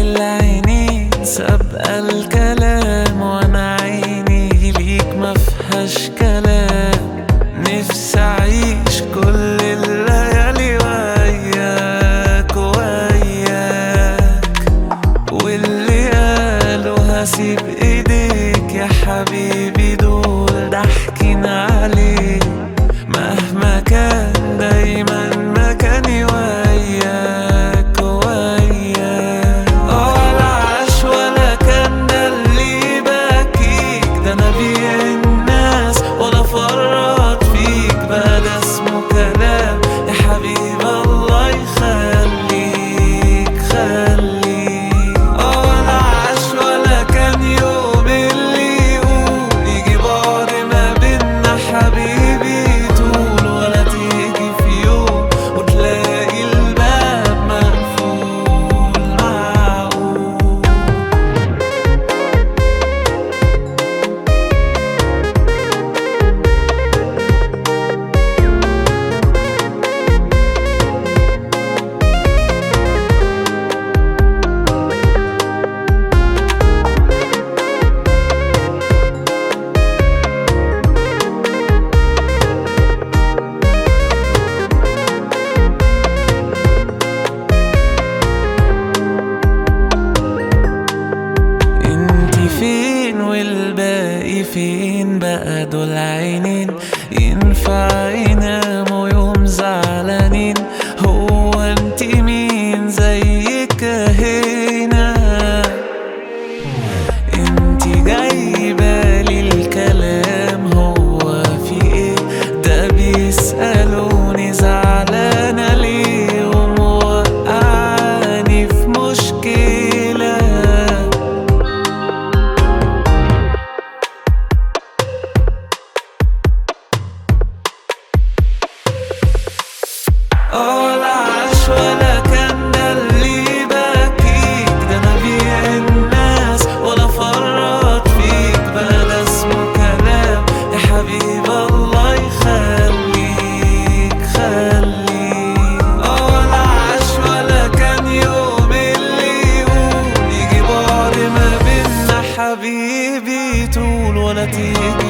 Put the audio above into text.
العينين سابقة الكلام وانا عيني ليك مفيهاش كلام نفسي اعيش كل الليالي وياك وياك واللي قالوا هسيب ايديك يا حبيبي دول ضحكين عليك مهما كان دايما مكاني وياك وياك ولا عاش ولا كان ده اللي باكيك ده انا بيه الناس ولا فرط فيك بقى ده اسمه كلام يا حبيب الله يخليك خليك ولا عاش ولا كان يوم اللي يقول يجي بعد ما بينا حبيبي طول ولا تيجي في يوم وتلاقي الباب مقفول معقول انتي فين والباقي فين بقى دول عينين ينفع يناموا يوم زعلانين هو انتي مين زيك هنا انتي جايبالي الكلام هو في ايه ده بيسألوني زعلانة ليه وموقعاني في مشكلة ولا عاش ولا كان ده اللي باكيك ده انا بيع الناس ولا فرط فيك بقى ده اسمه كلام يا حبيب الله يخليك خليك ولا عاش ولا كان يوم اللي يقول يجي بعد ما بينا حبيبي طول ولا تيجي